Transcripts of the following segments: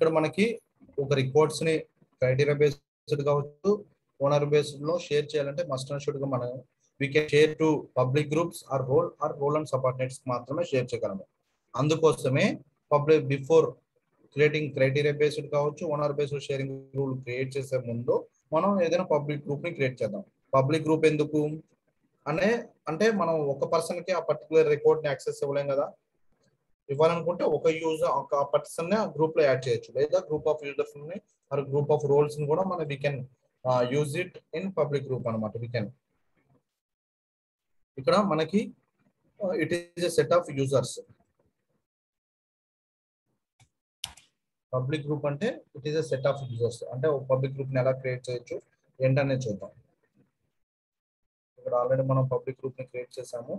ఇక్కడ మనకి ఒక రికార్డ్స్ ని క్రైటీరియా బేస్డ్ కావచ్చు ఓనర్ బేస్డ్ లో షేర్ చేయాలంటే మస్ట్ అండ్ షుడ్ గా మనం we can share to public groups or role or role and subordinates మాత్రమే షేర్ చేయగలము అందుకోసమే public before creating criteria based కావచ్చు owner based sharing rule create చేసే ముందు మనం ఏదైనా పబ్లిక్ గ్రూప్ ని క్రియేట్ చేద్దాం పబ్లిక్ గ్రూప్ ఎందుకు అనే అంటే మనం ఒక పర్సన్ కి ఆ పర్టికులర్ రికార్డ్ ని యాక్సెస్ ఇవ్వలేం కదా ఇవ్వాలనుకుంటే ఒక యూజర్ ఒక పర్సన్ ని గ్రూప్ లో యాడ్ చేయొచ్చు లేదా గ్రూప్ ఆఫ్ యూజర్స్ ని ఆర్ గ్రూప్ ఆఫ్ రోల్స్ ని కూడా మనం we can use it in public group అనమాట వీ కెన్ ఇక్కడ మనకి it is a set of users public group అంటే it is a set of users అంటే ఒక పబ్లిక్ గ్రూప్ ని ఎలా క్రియేట్ చేయొచ్చు ఏంటనేది చూద్దాం ఇక్కడ ఆల్రెడీ మనం పబ్లిక్ గ్రూప్ ని క్రియేట్ చేసాము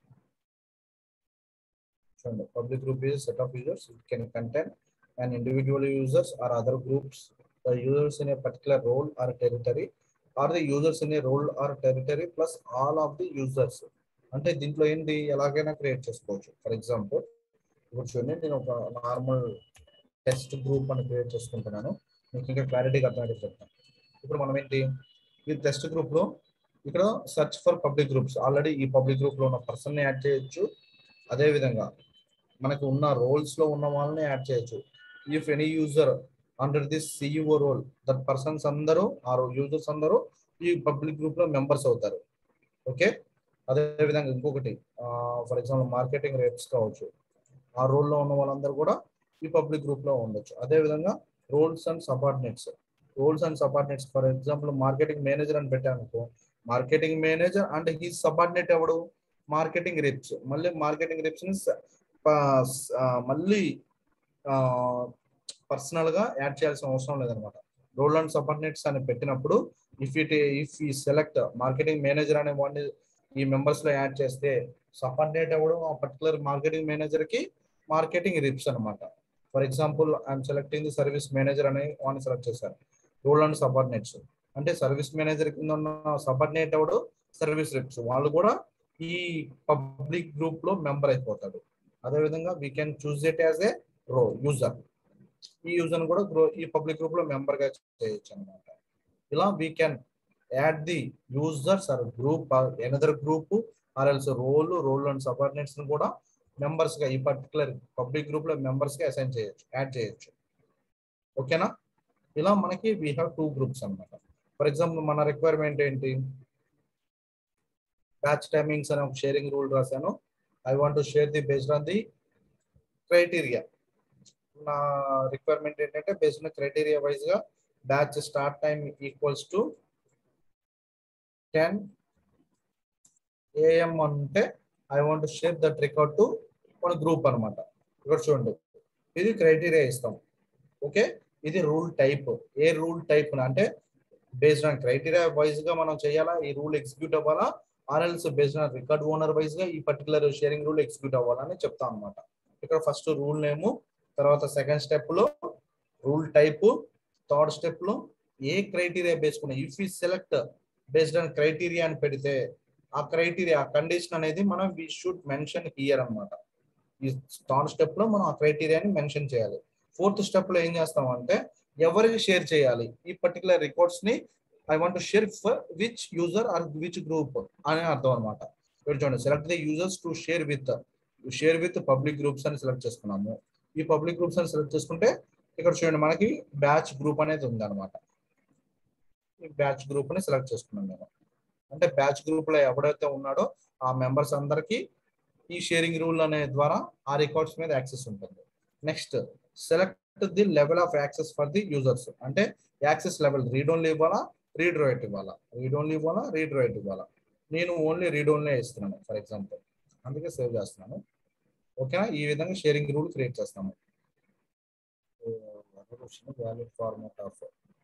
చూడండి public group is set of users it can contain an individual users or other groups the users in a particular role or territory or the users in a role or territory plus all of the users అంటే దీంట్లో ఏంటి ఎలాగైనా create చేసుకోవచ్చు for example ఇప్పుడు చూడండి నేను ఒక normal test group అని క్రియేట్ చేసుకుంటున్నాను మీకు ఇంకా క్లారిటీగా అర్థమయ్యే చెప్తాను ఇప్పుడు మనం ఏంటి ఈ టెస్ట్ గ్రూప్ లో ఇక్కడ search for public groups already ఈ పబ్లిక్ గ్రూప్ లో ఉన్న పర్సన్ యాడ్ చేయొచ్చు అదే విధంగా మనకు ఉన్న రోల్స్ లో ఉన్న వాళ్ళని యాడ్ చేయొచ్చు if any user under this CEO role that persons అందరూ ఆ యూజర్స్ అందరూ ఈ పబ్లిక్ గ్రూప్ లో మెంబర్స్ అవుతారు ఓకే అదే విధంగా ఇంకొకటి ఫర్ ఎగ్జాంపుల్ మార్కెటింగ్ రేట్స్ కావచ్చు ఆ రోల్లో ఉన్న వాళ్ళందరూ కూడా ఈ పబ్లిక్ గ్రూప్ లో ఉండొచ్చు అదే విధంగా roles and subordinates roles and subordinates for example marketing manager అని పెట్టానుకో marketing manager and he subordinate ఎవడు మార్కెటింగ్ రిప్స్ మళ్ళీ మార్కెటింగ్ రిప్స్ ని మళ్ళీ పర్సనల్ గా యాడ్ చేయాల్సిన అవసరం లేదనమాట రోల్ అండ్ సబార్డినేట్స్ అని పెట్టినప్పుడు ఇఫ్ ఇట్ ఇఫ్ ఈ సెలెక్ట్ మార్కెటింగ్ మేనేజర్ అనే వాడిని ఈ మెంబర్స్ లో యాడ్ చేస్తే సబార్డినేట్ అవ్వడం ఆ పర్టికులర్ మార్కెటింగ్ మేనేజర్ కి మార్కెటింగ్ రిప్స్ అనమాట for example I'm selecting the service manager అని వాడిని సెలెక్ట్ చేశారు రోల్ అండ్ సబార్డినేట్స్ అంటే సర్వీస్ మేనేజర్ కింద ఉన్న సబార్డినేట్ ఎవడు సర్వీస్ రిప్స్ వాళ్ళు కూడా ఈ పబ్లిక్ గ్రూప్ లో మెంబర్ అయిపోతాడు అదే విధంగా we can choose it as a role user ఈ యూజర్ కూడా గ్రో ఈ పబ్లిక్ గ్రూప్ లో మెంబర్ గా చేయొచ్చు అనమాట ఇలా we can add the users or group another group or else role role and subordinates ని కూడా మెంబర్స్ గా ఈ పర్టికులర్ పబ్లిక్ గ్రూప్ లో మెంబర్స్ గా అసైన్ చేయొచ్చు యాడ్ చేయొచ్చు ఓకేనా ఇలా మనకి వీ హ్యావ్ టూ గ్రూప్స్ అనమాట ఫర్ ఎగ్జాంపుల్ మన రిక్వైర్మెంట్ ఏంటి బ్యాచ్ టైమింగ్స్ అనే ఒక షేరింగ్ రూల్ రాశాను I want to share the based on the criteria నా రిక్వైర్మెంట్ ఏంటంటే బేస్డ్ ఆన్ క్రైటీరియా వైజ్ గా batch start time equals to ten AM అంటే I want to share that record to మన group అనమాట ఇక్కడ చూడండి ఇది క్రైటీరియా ఇస్తాం ఓకే ఇది రూల్ టైప్ ఏ రూల్ టైప్ అంటే బేస్డ్ ఆన్ క్రైటీరియా వైజ్ గా మనం చేయాలా ఈ రూల్ ఎగ్జిక్యూట్ అవ్వాలా or else based on record owner wise గా ఈ పర్టికులర్ షేరింగ్ రూల్ ఎగ్జిక్యూట్ అవ్వాలని చెప్తాం అనమాట ఇక్కడ ఫస్ట్ రూల్ నేము తర్వాత సెకండ్ స్టెప్ లో రూల్ టైప్ థర్డ్ స్టెప్ లో ఏ క్రైటీరియా బేస్కున్న ఇఫ్ ఈ సెలెక్ట్ బేస్డ్ ఆన్ క్రైటీరియా అని పెడితే ఆ క్రైటీరియా కండిషన్ అనేది మనం వి షుడ్ మెన్షన్ హియర్ అనమాట ఈ థర్డ్ స్టెప్ లో మనం ఆ క్రైటీరియాని మెన్షన్ చేయాలి ఫోర్త్ స్టెప్ లో ఏం చేస్తాం అంటే ఎవరికి షేర్ చేయాలి ఈ పర్టికులర్ రికార్డ్స్ ని I want to share for which user or which group అని అర్థం అనమాట ఇక్కడ చూడండి select the users to share with share with public groups అని సెలెక్ట్ చేసుకున్నాము ఈ పబ్లిక్ గ్రూప్స్ అని సెలెక్ట్ చేసుకుంటే ఇక్కడ చూడండి మనకి బ్యాచ్ గ్రూప్ అనేది ఉంది అనమాట ఈ బ్యాచ్ గ్రూప్ ని సెలెక్ట్ చేసుకున్నాం నేను అంటే బ్యాచ్ గ్రూప్ లో ఎవడైతే ఉన్నాడో ఆ మెంబర్స్ అందరికి ఈ షేరింగ్ రూల్ అనే ద్వారా ఆ రికార్డ్స్ మీద యాక్సెస్ ఉంటుంది next select the level of access for the users అంటే యాక్సెస్ లెవెల్ రీడ్ ఓన్లీ ఇవ్వాలా రీడ్ రైట్ ఇవ్వాలా రీడ్ ఓన్లీ ఇవ్వాలా రీడ్ రైట్ ఇవ్వాలా నేను ఓన్లీ రీడ్ ఓన్లీ ఇస్తున్నాను ఫర్ ఎగ్జాంపుల్ అందుకే సేవ్ చేస్తున్నాను ఓకేనా ఈ విధంగా షేరింగ్ రూల్ క్రియేట్ చేస్తాము valid format of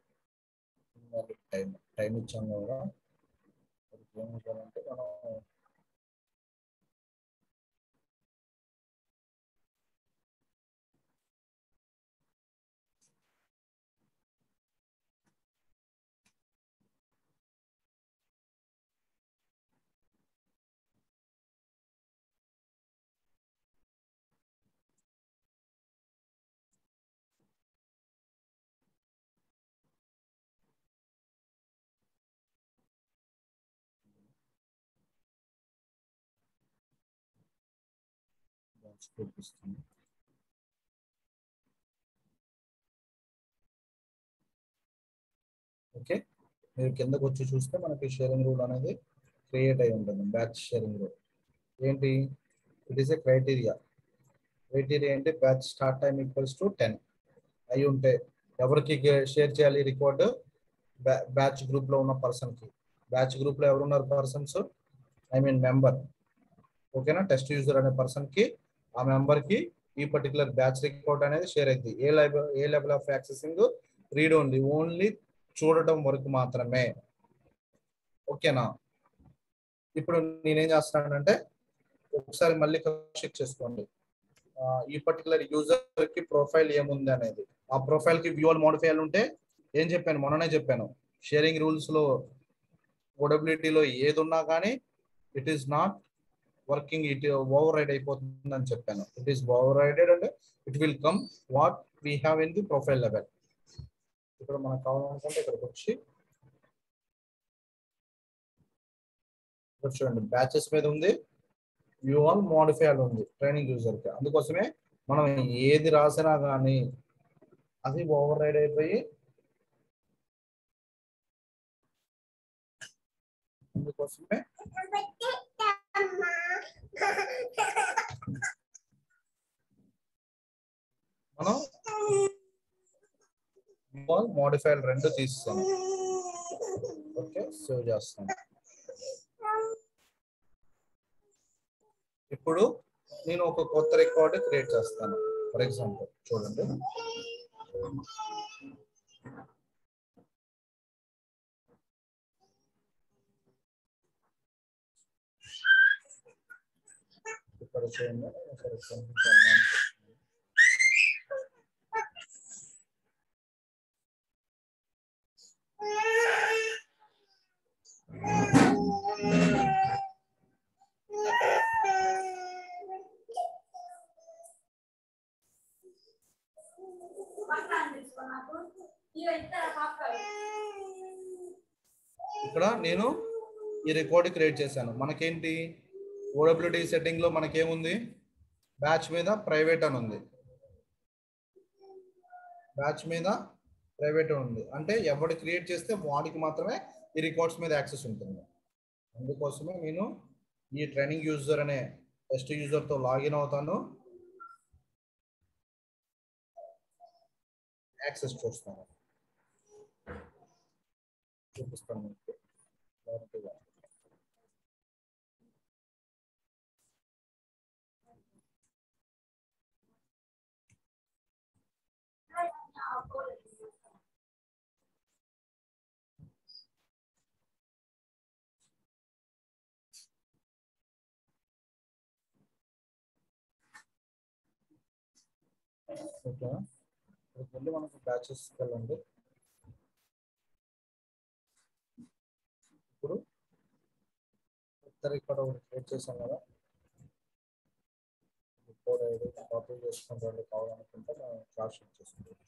time time ఇచ్చాం కదా ఏం చేయాలంటే మనం చూపిస్తుంది ఓకే మీరు కిందకు వచ్చి చూస్తే మనకి షేరింగ్ రూల్ అనేది క్రియేట్ అయి ఉంటుంది బ్యాచ్ షేరింగ్ రూల్ ఏంటి it is a criteria criteria అంటే batch start time equals to ten అయి ఉంటే ఎవరికి షేర్ చేయాలి రికార్డు బ్యాచ్ గ్రూప్ లో ఉన్న పర్సన్ కి బ్యాచ్ గ్రూప్ లో ఎవరున్నారు పర్సన్స్ ఐ మీన్ మెంబర్ ఓకేనా టెస్ట్ యూజర్ అనే పర్సన్ కి ఆ మెంబర్ కి ఈ పర్టికులర్ బ్యాచ్ రికార్డ్ అనేది షేర్ అయింది ఏ లెవెల్ ఏ level of accessing read only only చూడటం వరకు మాత్రమే ఓకేనా ఇప్పుడు నేనేం చేస్తానంటే ఒకసారి మళ్ళీ చెక్ చేసుకోండి ఆ, ఈ పర్టికులర్ యూజర్ కి ప్రొఫైల్ ఏముంది అనేది ఆ ప్రొఫైల్ కి వ్యూవల్ మోడిఫైల్ ఉంటే ఏం చెప్పాను మొన్ననే చెప్పాను షేరింగ్ రూల్స్ లో OWT లో ఏది ఉన్నా కానీ it is not working it override అయిపోతుంది అని చెప్పాను ఇట్ ఈస్ ఓవర్ రైడెడ్ అంటే it will come what we have in the profile level ఇప్పుడు మనకు కావాలనుకుంటే ఇక్కడికి వచ్చి ఇక్కడ చూడండి బ్యాచెస్ మీద ఉంది వ్యూ ఆల్ మోడిఫైడ్ ఉంది ట్రైనింగ్ యూజర్ కి అందుకోసమే మనం ఏది రాసినా కానీ అది ఓవర్ రైడ్ అయిపోయి అందుకోసమే మనం మోడిఫైడ్ రెండు తీస్తాం ఓకే సేవ్ చేస్తాం ఇప్పుడు నేను ఒక కొత్త రికార్డ్ క్రియేట్ చేస్తాను ఫర్ ఎగ్జాంపుల్ చూడండి ఇక్కడ చూడండి ఒకసారి కనిపించాలి. ఇక్కడ నేను ఈ రికార్డ్ క్రియేట్ చేశాను మనకేంటి ఓడబ్ల్యూడి సెట్టింగ్ లో మనకేముంది బ్యాచ్ మీద ప్రైవేట్ అని ఉంది బ్యాచ్ మీద ప్రైవేట్ అని ఉంది అంటే ఎవడు క్రియేట్ చేస్తే వాడికి మాత్రమే ఈ రికార్డ్స్ మీద యాక్సెస్ ఉంటుంది అందుకోసమే నేను ఈ ట్రైనింగ్ యూజర్ అనే టెస్ట్ యూజర్ తో లాగిన్ అవుతాను యాక్సెస్ చూస్తాను చూపిస్తాను మీకు క్లారిటీగా. ఓకే ఇక్కడికి వెళ్ళి మనకు బ్యాచెస్ వెళ్ళండి ఇప్పుడు కొత్త రికార్డ్ ఒకటి క్రియేట్ చేసాం కదా రికార్డ్ ఐడి కాపీ చేసుకుంటే కావాలనుకుంటే మనం క్లాస్ షీట్ చేసుకోవచ్చు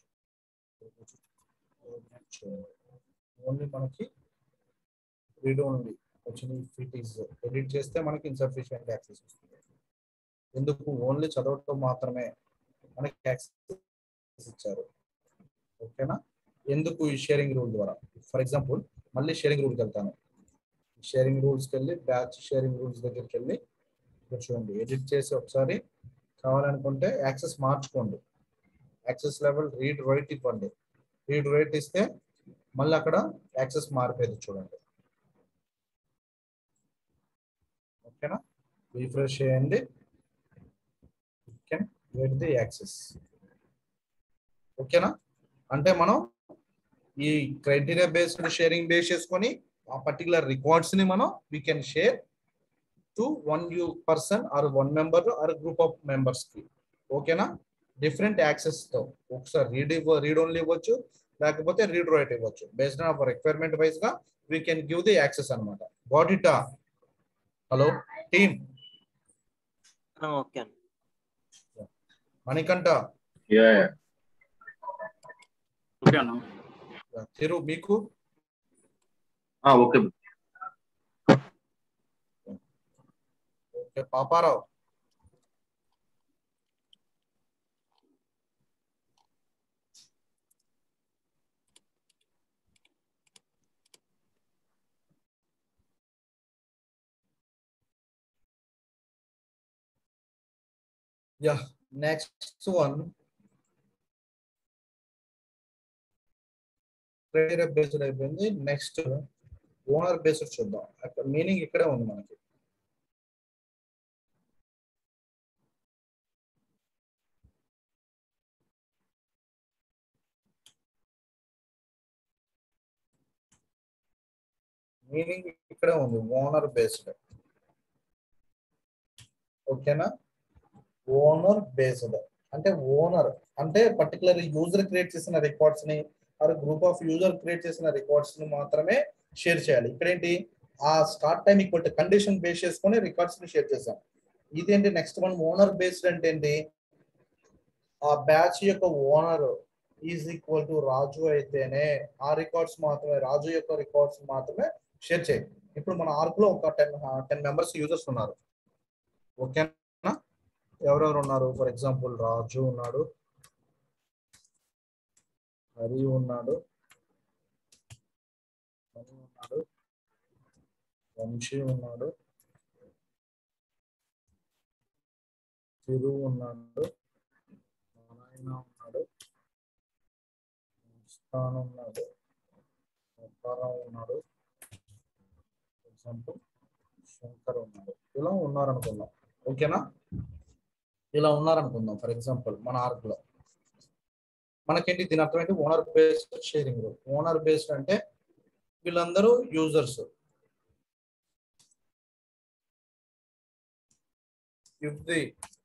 ఓన్లీ మనకి రీడ్ ఓన్లీ వచ్చిన ఫిట్ ఈజ్ ఎడిట్ చేస్తే మనకి ఇన్సఫిషియెంట్ యాక్సెస్ వస్తుంది ఎందుకు ఓన్లీ చదవటం మాత్రమే మనకి యాక్సెస్ ఇచ్చారు ఓకేనా ఎందుకు ఈ షేరింగ్ రూల్ ద్వారా ఫర్ ఎగ్జాంపుల్ మళ్ళీ షేరింగ్ రూల్కి వెళ్తాను షేరింగ్ రూల్స్కి వెళ్ళి బ్యాచ్ షేరింగ్ రూల్స్ దగ్గరికి వెళ్ళి ఇక్కడ చూడండి ఎడిట్ చేసి ఒకసారి కావాలనుకుంటే యాక్సెస్ మార్చుకోండి యాక్సెస్ లెవెల్ రీడ్ రైట్ ఇవ్వండి రీడ్ రైట్ ఇస్తే మళ్ళీ అక్కడ యాక్సెస్ మారిపోయింది చూడండి ఓకేనా రీఫ్రెష్ చేయండి కెన్ గెట్ ది యాక్సెస్ ఓకేనా అంటే మనం ఈ క్రైటీరియా బేస్డ్ షేరింగ్ బేస్ చేసుకొని ఆ పర్టికులర్ రికార్డ్స్ ని మనం we can share to one you person or one member or group of members కి ఓకేనా డిఫరెంట్ యాక్సెస్ తో ఒకసారి రీడ్ ఇవ్వ రీడ్ ఓన్లీ ఇవ్వచ్చు లేకపోతే రీడ్ రైట్ ఇవ్వచ్చు based on our requirement wise గా we can give the access అనమాట got it hello team okay అండి మణికంఠ యా యా ఓకే అన్న తిరు మీకు ఆ, okay okay Paparao yeah next one criteria based అయిపోయింది నెక్స్ట్ ఓనర్ బేస్డ్ చూద్దాం అక్కడ మీనింగ్ ఇక్కడే ఉంది మనకి మీనింగ్ ఇక్కడే ఉంది ఓనర్ బేస్డ్ ఓకేనా ఓనర్ బేస్డ్ అంటే ఓనర్ అంటే పర్టికులర్ యూజర్ క్రియేట్ చేసిన రికార్డ్స్ ని or group of user create చేసిన రికార్డ్స్ ని మాత్రమే షేర్ చేయాలి ఇక్కడ ఏంటి ఆ start time equal condition base చేసుకొని రికార్డ్స్ ని షేర్ చేసాం ఇదేంటి నెక్స్ట్ వన్ ఓనర్ బేస్డ్ అంటే ఏంటి ఆ బ్యాచ్ యొక్క owner is equal to Raju అయితేనే ఆ రికార్డ్స్ మాత్రమే రాజు యొక్క రికార్డ్స్ మాత్రమే షేర్ చేయండి ఇప్పుడు మన ఆర్క్ లో ఒక టెన్ టెన్ మెంబర్స్ యూజర్స్ ఉన్నారు ఓకేనా ఎవరెవరు ఉన్నారు ఫర్ ఎగ్జాంపుల్ రాజు ఉన్నాడు హరి ఉన్నాడు హరి ఉన్నాడు వంశీ ఉన్నాడు తిరు ఉన్నాడు నారాయణ ఉన్నాడు ముస్తాన్ ఉన్నాడు అప్పారావు ఉన్నాడు ఎగ్జాంపుల్ శంకర్ ఉన్నాడు ఇలా ఉన్నారనుకుందాం ఓకేనా ఇలా ఉన్నారనుకుందాం ఫర్ ఎగ్జాంపుల్ మన ఆర్క్ లో మనకేంటి దీని అర్థం ఏంటి owner based sharing owner based అంటే వీళ్ళందరూ users if the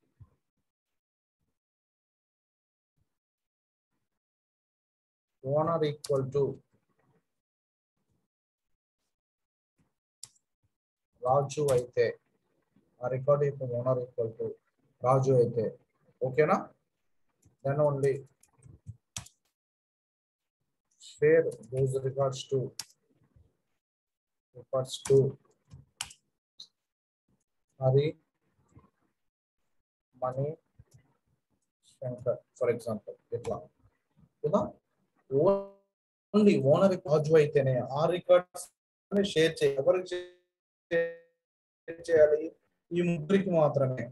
owner equal to Raju అయితే ఆ రికార్డ్ యొక్క ఓనర్ ఈక్వల్ టు రాజు అయితే ఓకేనా then only share those regards to regards to Hari, money, Shankar, for example. ఇట్లా కదా ఓన్లీ ఓనర్ రాజు అయితేనే ఆ రికార్డ్స్ షేర్ చేయాలి ఎవరికి షేర్ చేయాలి ఈ ముగ్గురికి మాత్రమే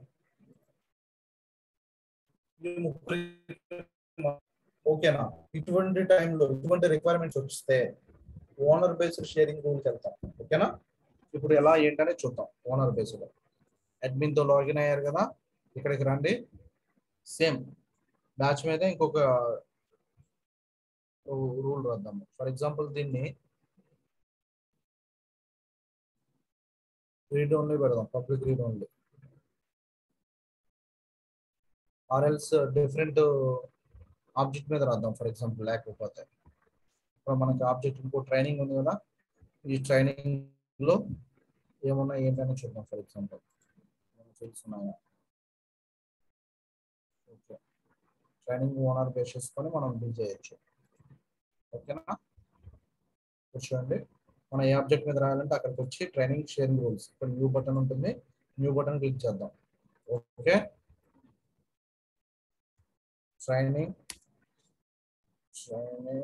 ఈ ముగ్గురికి ఓకేనా ఇటువంటి టైంలో ఇటువంటి రిక్వైర్మెంట్స్ వస్తే ఓనర్ బేస్డ్ షేరింగ్ రూల్కి వెళ్తాం ఓకేనా ఇప్పుడు ఎలా ఏంటనే చూద్దాం ఓనర్ బేస్డ్ అడ్మిన్ తో లాగిన్ అయ్యారు కదా ఇక్కడికి రండి సేమ్ బ్యాచ్ మీద ఇంకొక రూల్ రాద్దాము ఫర్ ఎగ్జాంపుల్ దీన్ని రీడ్ ఓన్లీ పెడదాం public read only or else different object మీద రాద్దాం ఫర్ ఎగ్జాంపుల్ లేకపోతే ఇప్పుడు మనకి ఆబ్జెక్ట్ ఇంకో ట్రైనింగ్ ఉంది కదా ఈ ట్రైనింగ్ లో ఏమున్నా ఏంటని చూద్దాం ఫర్ ఎగ్జాంపుల్ తెలుసున్నాయా ఓకే ట్రైనింగ్ ఓనర్ బేస్ చేసుకొని మనం బిల్ చేయొచ్చు ఓకేనా చూడండి మనం ఏ ఆబ్జెక్ట్ మీద రాయాలంటే అక్కడికి వచ్చి ట్రైనింగ్ షేరింగ్ రూల్స్ ఇక్కడ న్యూ బటన్ ఉంటుంది న్యూ బటన్ క్లిక్ చేద్దాం okay training training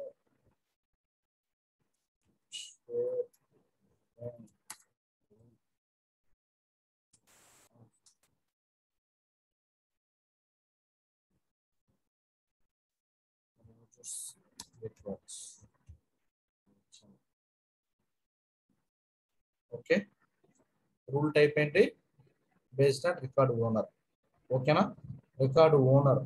okay rule type ఏంటి బేస్డ్ ఆన్ రికార్డ్ ఓనర్ ఓకేనా record owner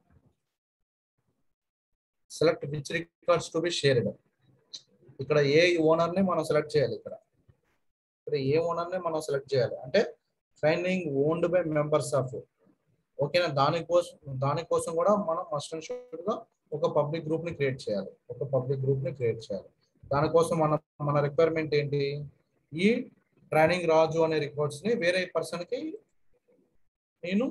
select which records to be shared ఇక్కడ ఏ ఓనర్ ని మనం సెలెక్ట్ చేయాలి ఇక్కడ ఇక్కడ ఏ ఓనర్ ని మనం సెలెక్ట్ చేయాలి అంటే training owned by members of ఓకేనా దానికోసం దానికోసం కూడా మనం మస్ట్ అండ్ షూర్ గా ఒక పబ్లిక్ గ్రూప్ ని క్రియేట్ చేయాలి ఒక పబ్లిక్ గ్రూప్ ని క్రియేట్ చేయాలి దానికోసం మన మన రిక్వైర్మెంట్ ఏంటి ఈ ట్రైనింగ్ రాజు అనే రికార్డ్స్ ని వేరే పర్సన్ కి నేను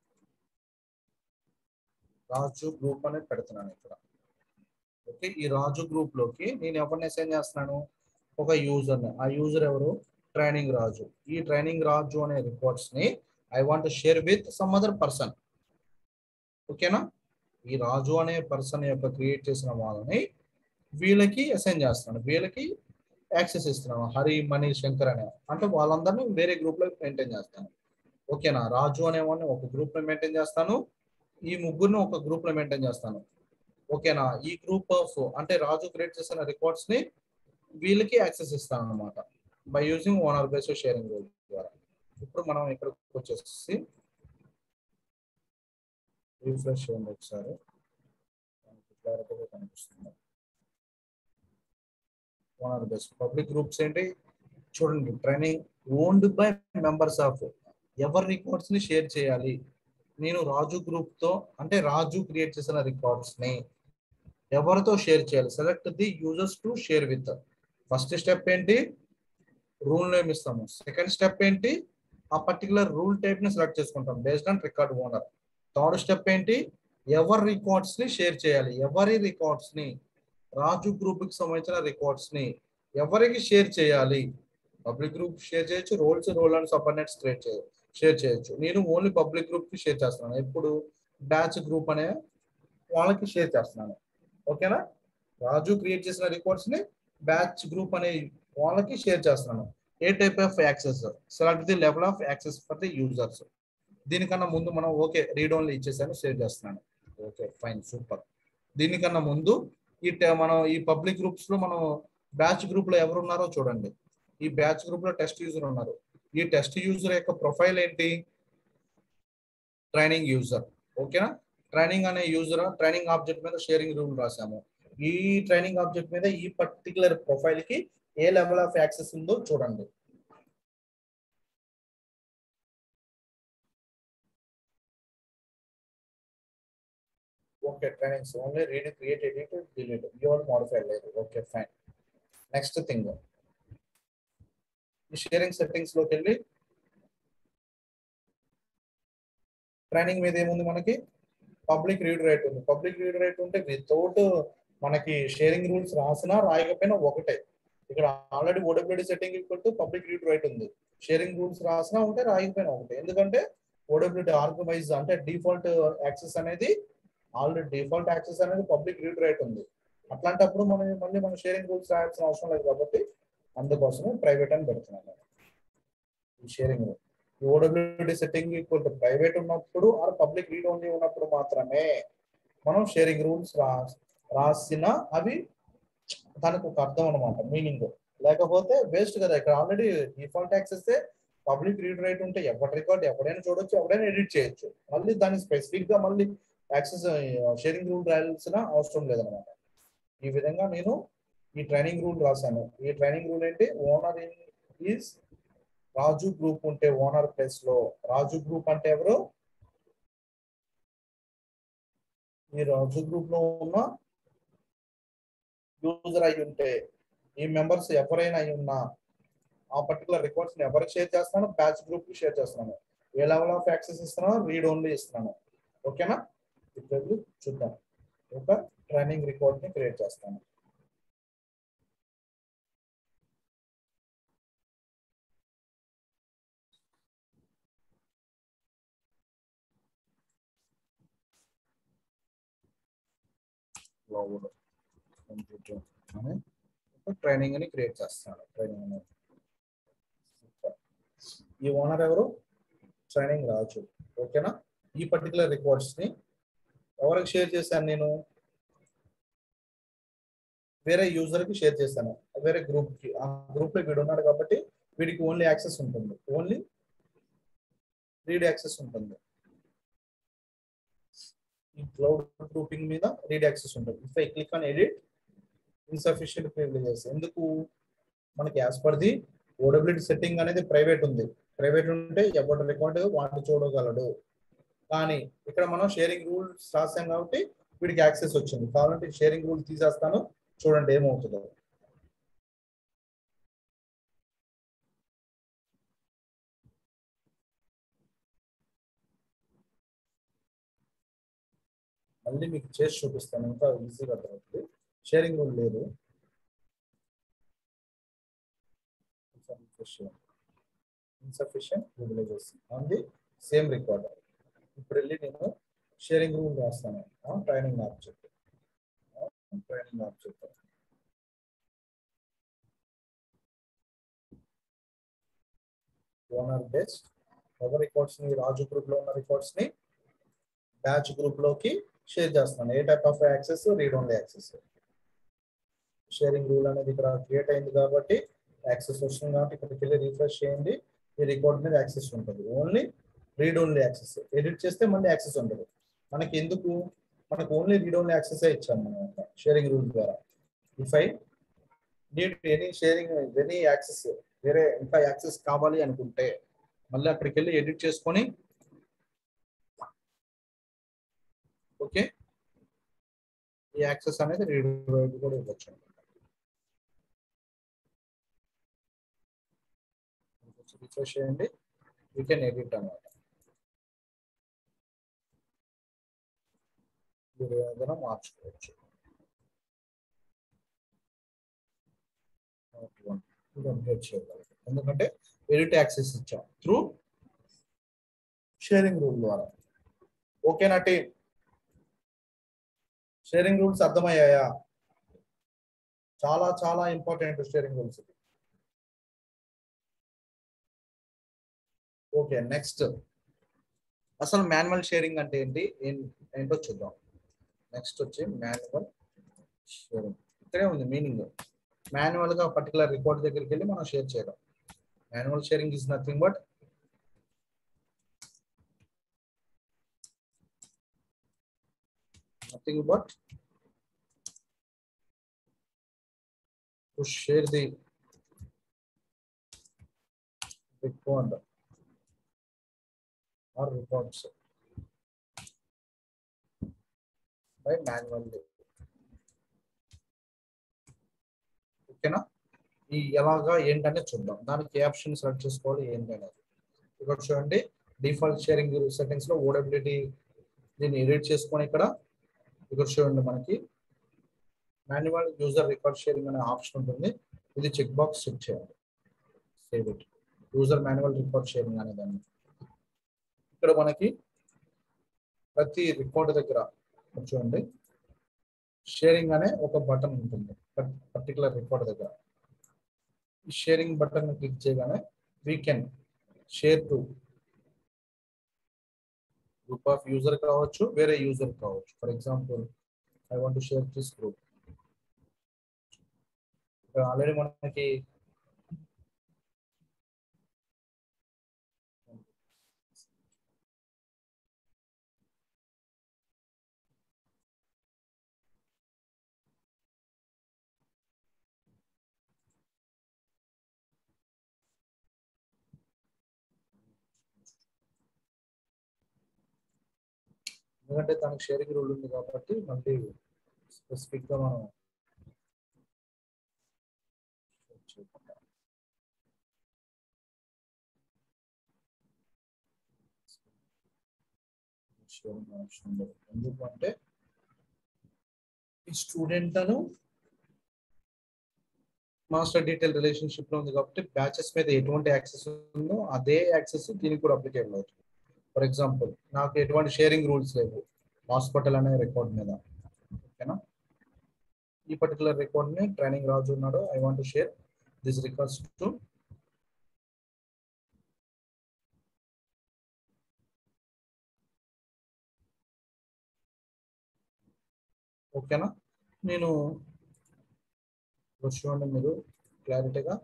రాజు గ్రూప్ అనేది పెడుతున్నాను ఇక్కడ ఓకే ఈ రాజు గ్రూప్ లోకి నేను ఎవరిని అసైన్ చేస్తున్నాను ఒక యూజర్ ని ఆ యూజర్ ఎవరు ట్రైనింగ్ రాజు ఈ ట్రైనింగ్ రాజు అనే రిపోర్ట్స్ ని I want share with some other person ఓకేనా ఈ రాజు అనే పర్సన్ యొక్క క్రియేట్ చేసిన వాళ్ళని వీళ్ళకి అసైన్ చేస్తున్నాను వీళ్ళకి యాక్సెస్ ఇస్తున్నాను హరి మణి శంకర్ అనే అంటే వాళ్ళందరినీ వేరే గ్రూప్ లో మెయింటైన్ చేస్తాను ఓకేనా రాజు అనేవాడిని ఒక గ్రూప్ లో మెయింటైన్ చేస్తాను ఈ ముగ్గురిని ఒక గ్రూప్ లో మెయింటైన్ చేస్తాను ఓకేనా ఈ గ్రూప్ ఆఫ్ అంటే రాజు క్రియేట్ చేసిన రికార్డ్స్ ని వీళ్ళకి యాక్సెస్ ఇస్తాను అనమాట by using owner base sharing rule ద్వారా ఇప్పుడు మనం ఇక్కడికి వచ్చేసి రిఫ్రెష్ చేయండి ఒకసారి క్లారిటీగా కనిపిస్తుంది ఓనర్ బేస్ పబ్లిక్ గ్రూప్స్ ఏంటి చూడండి training owned by members of ఎవరి రికార్డ్స్ ని షేర్ చేయాలి నేను రాజు గ్రూప్ తో అంటే రాజు క్రియేట్ చేసిన రికార్డ్స్ ని ఎవరితో షేర్ చేయాలి select the users to share with first step ఏంటి రూల్ నేమ్ ఇస్తాము సెకండ్ స్టెప్ ఏంటి ఆ పర్టికులర్ రూల్ టైప్ ని సెలెక్ట్ చేసుకుంటాం based on record owner third step ఏంటి ఎవరి రికార్డ్స్ ని షేర్ చేయాలి ఎవరి రికార్డ్స్ ని రాజు గ్రూప్ కి సంబంధించిన రికార్డ్స్ ని ఎవరికి షేర్ చేయాలి పబ్లిక్ గ్రూప్ షేర్ చేయొచ్చు roles role and subordinates create చేయొచ్చు షేర్ చేయొచ్చు నేను ఓన్లీ పబ్లిక్ గ్రూప్ కి షేర్ చేస్తున్నాను ఇప్పుడు బ్యాచ్ గ్రూప్ అనే వాళ్ళకి షేర్ చేస్తున్నాను ఓకేనా రాజు క్రియేట్ చేసిన రికార్డ్స్ ని బ్యాచ్ గ్రూప్ అనే వాళ్ళకి షేర్ చేస్తున్నాను ఏ type of access select the level of access for the users దీనికన్నా ముందు మనం ఓకే రీడ్ ఓన్లీ ఇచ్చేసాను షేర్ చేస్తున్నాను ఓకే ఫైన్ సూపర్ దీనికన్నా ముందు ఈ ట- మనం ఈ పబ్లిక్ గ్రూప్స్ లో మనం బ్యాచ్ గ్రూప్ లో ఎవరు ఉన్నారో చూడండి ఈ బ్యాచ్ గ్రూప్ లో టెస్ట్ యూజర్ ఉన్నారు ఈ టెస్ట్ యూజర్ యొక్క ప్రొఫైల్ ఏంటి ట్రైనింగ్ యూజర్ ఓకేనా ట్రైనింగ్ అనే యూజర్ ట్రైనింగ్ ఆబ్జెక్ట్ మీద షేరింగ్ రూల్ రాసాము ఈ ట్రైనింగ్ ఆబ్జెక్ట్ మీద ఈ పర్టికులర్ ప్రొఫైల్ కి ఏ లెవెల్ ఆఫ్ యాక్సెస్ ఉందో చూడండి okay trainings only read create edit delete ఇవన్నీ మోడిఫై లేదు ఓకే ఫైన్ నెక్స్ట్ థింగ్ ఈ షేరింగ్ సెట్టింగ్స్ లోకి వెళ్ళి ట్రైనింగ్ మీద ఏముంది మనకి పబ్లిక్ రీడ్ రైట్ ఉంది పబ్లిక్ రీడ్ రైట్ ఉంటే వితౌట్ మనకి షేరింగ్ రూల్స్ రాసినా రాయకపోయినా ఒకటే ఇక్కడ already OWD setting equal to public read write ఉంది షేరింగ్ రూల్స్ రాసినా ఉంటే రాయకపోయినా ఒకటే ఎందుకంటే ఓడబ్ల్యూడి ఆర్గనైజ్ అంటే డిఫాల్ట్ యాక్సెస్ అనేది ఆల్రెడీ డిఫాల్ట్ యాక్సెస్ అనేది పబ్లిక్ రీడ్ రైట్ ఉంది అట్లాంటప్పుడు మనం మళ్ళీ మనం షేరింగ్ రూల్స్ రాయాల్సిన అవసరం లేదు కాబట్టి అందుకోసమే ప్రైవేట్ అని పెడుతున్నాను ఈ షేరింగ్ రూల్ ఈ OWD setting equal to private ఉన్నప్పుడు ఆర్ పబ్లిక్ రీడ్ ఓన్లీ ఉన్నప్పుడు మాత్రమే మనం షేరింగ్ రూల్స్ రా రాసిన అవి దానికి ఒక అర్థం అనమాట మీనింగ్ లేకపోతే వేస్ట్ కదా ఇక్కడ already default access public read write ఉంటే ఎవరి రికార్డ్ ఎవరైనా చూడొచ్చు ఎవరైనా ఎడిట్ చేయొచ్చు మళ్ళీ దాన్ని స్పెసిఫిక్ గా మళ్ళీ యాక్సెస్ షేరింగ్ రూల్ రాయాల్సిన అవసరం లేదనమాట ఈ విధంగా నేను ఈ ట్రైనింగ్ రూల్ రాశాను ఈ ట్రైనింగ్ రూల్ ఏంటి owner in is Raju group ఉంటే ఓనర్ ప్లేస్ లో రాజు గ్రూప్ అంటే ఎవరు ఈ రాజు గ్రూప్ లో ఉన్న యూజర్ అయి ఉంటే ఈ మెంబర్స్ ఎవరైనా అయి ఉన్నా ఆ పర్టికులర్ రికార్డ్స్ ని ఎవరికి షేర్ చేస్తున్నాను బ్యాచ్ గ్రూప్ కి షేర్ చేస్తున్నాను ఏ లెవెల్ ఆఫ్ యాక్సెస్ ఇస్తున్నాను రీడ్ ఓన్లీ ఇస్తున్నాను ఓకేనా ఇప్పుడు చూద్దాం ఒక ట్రైనింగ్ రికార్డ్ ని క్రియేట్ చేస్తాను క్లౌడ్ కంప్యూటర్ అని ఒక ట్రైనింగ్ అని క్రియేట్ చేస్తాను ట్రైనింగ్ అనేది Super. ఈ ఓనర్ ఎవరు ట్రైనింగ్ రాజు ఓకేనా ఈ పర్టికులర్ రికార్డ్స్ ని ఎవరికి షేర్ చేశాను నేను వేరే యూజర్ కి షేర్ చేశాను వేరే గ్రూప్ కి ఆ గ్రూప్ లో వీడు ఉన్నాడు కాబట్టి వీడికి ఓన్లీ యాక్సెస్ ఉంటుంది ఓన్లీ రీడ్ యాక్సెస్ ఉంటుంది ఈ క్లౌడ్ గ్రూపింగ్ మీద రీడ్ యాక్సెస్ ఉంటుంది if I click on edit insufficient privileges ఎందుకు మనకి as per the OWD setting అనేది ప్రైవేట్ ఉంది ప్రైవేట్ ఉంటే ఎవరి రికార్డు వాటి చూడగలడు కానీ ఇక్కడ మనం షేరింగ్ రూల్స్ రాసాం కాబట్టి వీడికి యాక్సెస్ వచ్చింది కావాలంటే షేరింగ్ రూల్ తీసేస్తాను చూడండి ఏమవుతుందో మళ్ళీ మీకు చేసి చూపిస్తాను ఇంకా ఈజీగా అర్థమవుతుంది షేరింగ్ రూల్ లేదు insufficient privileges on the same record ఇప్పుడు వెళ్ళి నేను షేరింగ్ రూల్ రాస్తాను training object training object owner based ఎవరి రికార్డ్స్ ని రాజు గ్రూప్ లో ఉన్న రికార్డ్స్ ని బ్యాచ్ గ్రూప్ లోకి షేర్ చేస్తున్నాను ఏ type of access read only access sharing rule అనేది ఇక్కడ క్రియేట్ అయింది కాబట్టి యాక్సెస్ వస్తుంది కాబట్టి ఇక్కడికి వెళ్ళి రిఫ్రెష్ చేయండి ఈ రికార్డ్ మీద యాక్సెస్ ఉంటుంది only read only access edit చేస్తే మళ్ళీ యాక్సెస్ ఉంటుంది మనకి ఎందుకు మనకు ఓన్లీ రీడ్ ఓన్లీ యాక్సెస్ ఇచ్చాము మనం షేరింగ్ రూల్ ద్వారా if I need any sharing any access వేరే ఇంకా యాక్సెస్ కావాలి అనుకుంటే మళ్ళీ అక్కడికి వెళ్ళి ఎడిట్ చేసుకొని ఓకే ఈ యాక్సెస్ అనేది రీడ్ కూడా ఇవ్వచ్చు రిఫ్రెష్ చేయండి యూ కెన్ ఎడిట్ అనమాట మీరు ఏదైనా మార్చుకోవచ్చు ఇది అప్డేట్ చేయగలరు ఎందుకంటే ఎడిట్ యాక్సెస్ ఇచ్చాం త్రూ షేరింగ్ రూల్ ద్వారా ఓకేనా టీమ్ షేరింగ్ రూల్స్ అర్థమయ్యాయా చాలా చాలా important sharing rules okay next అసలు మాన్యువల్ షేరింగ్ అంటే ఏంటి ఏం- ఏంటో చూద్దాం నెక్స్ట్ వచ్చి మాన్యువల్ షేరింగ్ ఇక్కడే ఉంది మీనింగ్ మాన్యువల్ గా పర్టికులర్ రికార్డ్ దగ్గరికి వెళ్ళి మనం షేర్ చేయడం manual sharing is nothing but nothing but to share the record or reports by manually. ఓకేనా ఈ ఎలాగా ఏంటనే చూద్దాం దానికి ఏ ఆప్షన్ సెలెక్ట్ చేసుకోవాలి ఏంటి అనేది ఇక్కడ చూడండి డిఫాల్ట్ షేరింగ్ సెట్టింగ్స్ లో ఓడబ్లిటీ దీన్ని ఎడిట్ చేసుకొని ఇక్కడ ఇక్కడ చూడండి మనకి మాన్యువల్ యూజర్ రికార్డ్ షేరింగ్ అనే ఆప్షన్ ఉంటుంది ఇది చెక్ బాక్స్ చెక్ చేయాలి save it user manual record sharing అనే దాన్ని ఇక్కడ మనకి ప్రతి రికార్డ్ దగ్గర చూడండి షేరింగ్ అనే ఒక బటన్ ఉంటుంది పర్టికులర్ రికార్డ్ దగ్గర ఈ షేరింగ్ బటన్ క్లిక్ చేయగానే we can share to group of user కావచ్చు వేరే యూజర్ కావచ్చు for example I want to share this group already మనకి ఎందుకంటే తనకు షేరింగ్ రూల్ ఉంది కాబట్టి మళ్ళీ స్పెసిఫిక్ గా మనం చేయకుండా. sharing option ఉండదు. ఎందుకంటే ఈ స్టూడెంట్ అను మాస్టర్ డీటెయిల్ రిలేషన్షిప్ లో ఉంది కాబట్టి బ్యాచెస్ మీద ఎటువంటి యాక్సెస్ ఉందో అదే యాక్సెస్ దీనికి కూడా అప్లికేబుల్ అవుతుంది ఫర్ ఎగ్జాంపుల్ నాకు ఎటువంటి షేరింగ్ రూల్స్ లేవు హాస్పిటల్ అనే రికార్డ్ మీద ఓకేనా ఈ పర్టికులర్ రికార్డ్ ని ట్రైనింగ్ రాజు ఉన్నాడు I want to share this records to ఓకేనా నేను ఇప్పుడు చూడండి మీరు క్లారిటీగా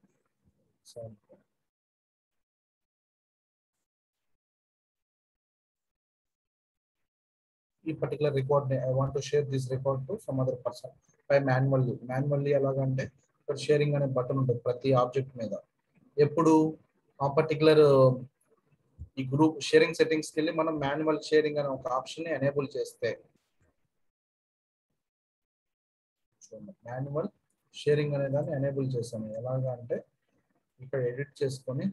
ఈ particular record I want to share this record to some other person by manually manually ఎలాగంటే ఇక్కడ షేరింగ్ అనే బటన్ ఉంటుంది ప్రతి ఆబ్జెక్ట్ మీద ఎప్పుడు ఆ పర్టికులర్ ఈ గ్రూప్ షేరింగ్ సెట్టింగ్స్ కి వెళ్ళి మనం మాన్యువల్ షేరింగ్ అనే ఒక ఆప్షన్ ని ఎనేబుల్ చేస్తే మాన్యువల్ షేరింగ్ అనే దాన్ని ఎనేబుల్ చేస్తాను ఎలాగా అంటే ఇక్కడ ఎడిట్ చేసుకొని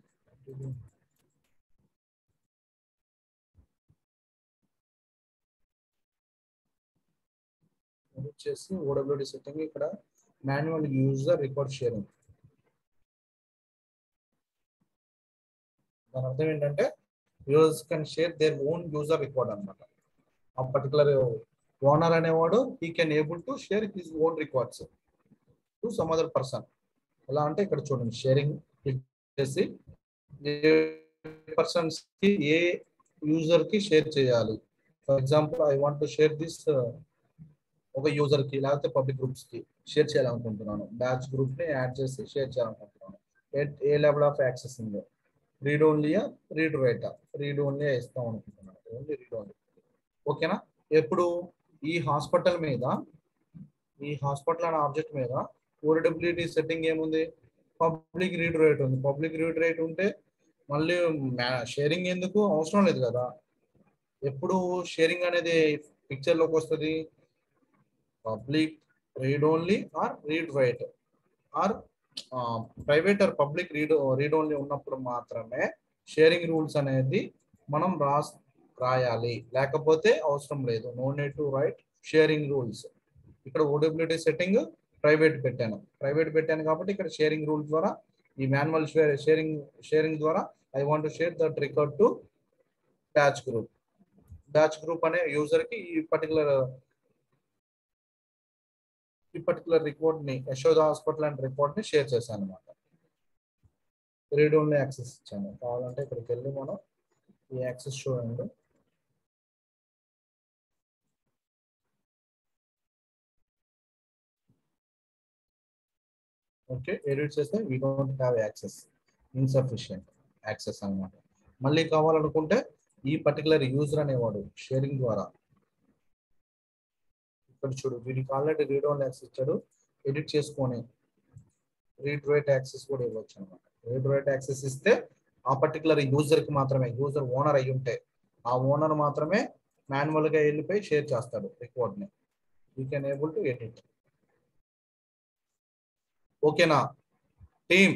ఎడిట్ చేసి ఓడబ్ల్యూడి సెట్టింగ్ ఇక్కడ మాన్యువల్ యూజర్ రికార్డ్ షేరింగ్ దాని అర్థం ఏంటంటే users can share their own user record అనమాట ఆ పర్టికులర్ ఓనర్ అనేవాడు he can able to share his own records to some other person ఎలా అంటే ఇక్కడ చూడండి షేరింగ్ క్లిక్ చేసి పర్సన్స్ కి ఏ యూజర్ కి షేర్ చేయాలి for example I want to share this ఒక యూజర్ కి లేకపోతే పబ్లిక్ గ్రూప్స్ కి షేర్ చేయాలనుకుంటున్నాను బ్యాచ్ గ్రూప్ ని యాడ్ చేసి షేర్ చేయాలనుకుంటున్నాను ఏ- ఏ లెవెల్ ఆఫ్ యాక్సెస్ ఉందో రీడ్ ఓన్లీయా రీడ్ రైటా రీడ్ ఓన్లీ ఇస్తాం అనుకుంటున్నాను ఓన్లీ రీడ్ ఓన్లీ ఓకేనా ఎప్పుడు ఈ హాస్పిటల్ మీద ఈ హాస్పిటల్ అనే ఆబ్జెక్ట్ మీద ఓడబ్ల్యూటీ సెట్టింగ్ ఏముంది పబ్లిక్ రీడ్ రైట్ ఉంది పబ్లిక్ రీడ్ రైట్ ఉంటే మళ్ళీ షేరింగ్ ఎందుకు అవసరం లేదు కదా ఎప్పుడు షేరింగ్ అనేది పిక్చర్ లోకి వస్తుంది public read only or read write or private or public read read only ఉన్నప్పుడు మాత్రమే షేరింగ్ రూల్స్ అనేది మనం రాస్ రాయాలి లేకపోతే అవసరం లేదు no need to write sharing rules ఇక్కడ ఓడబ్ల్యూటీ సెట్టింగ్ ప్రైవేట్ పెట్టాను ప్రైవేట్ పెట్టాను కాబట్టి ఇక్కడ షేరింగ్ రూల్ ద్వారా ఈ మాన్యువల్ షేరింగ్ షేరింగ్ ద్వారా I want share that record to batch group batch group అనే యూజర్ కి ఈ పర్టికులర్ ఈ పర్టికులర్ రికార్డ్ ని యశోద హాస్పిటల్ అండ్ రికార్డ్ ని షేర్ చేశాను అనమాట రీడ్ ఓన్లీ యాక్సెస్ ఇచ్చాను కావాలంటే ఇక్కడికి వెళ్ళి మనం ఈ యాక్సెస్ చూడండి ఓకే ఎడిట్ చేస్తే we don't have access insufficient access అన్నమాట మళ్ళీ కావాలనుకుంటే ఈ పర్టికులర్ యూజర్ అనేవాడు షేరింగ్ ద్వారా ఇక్కడ చూడు వీడికి ఆల్రెడీ రీడ్ ఓన్ యాక్సెస్ ఇచ్చాడు ఎడిట్ చేసుకొని రీడ్ రైట్ యాక్సెస్ కూడా ఇవ్వచ్చు అనమాట రీడ్ రైట్ యాక్సెస్ ఇస్తే ఆ పర్టికులర్ యూజర్ కి మాత్రమే యూజర్ ఓనర్ అయి ఉంటే ఆ ఓనర్ మాత్రమే మాన్యువల్ గా వెళ్ళిపోయి షేర్ చేస్తాడు రికార్డ్ ని you can able to edit ఓకేనా team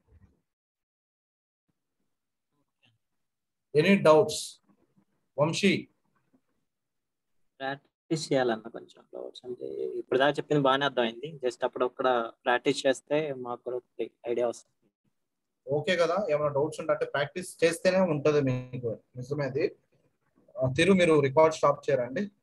any doubts Vamshi practice చేయాలన్న కొంచెం డౌట్స్ అంటే ఇప్పుడు దాకా చెప్పింది బాగానే అర్థమైంది జస్ట్ అప్పుడక్కడ ప్రాక్టీస్ చేస్తే మాకు కూడా ఐడియా వస్తుంది ఓకే కదా ఏమైనా డౌట్స్ ఉంటే అంటే ప్రాక్టీస్ చేస్తేనే ఉంటది మీకు నిజమేది ఆ, తిరు మీరు రికార్డ్ స్టాప్ చేయరండి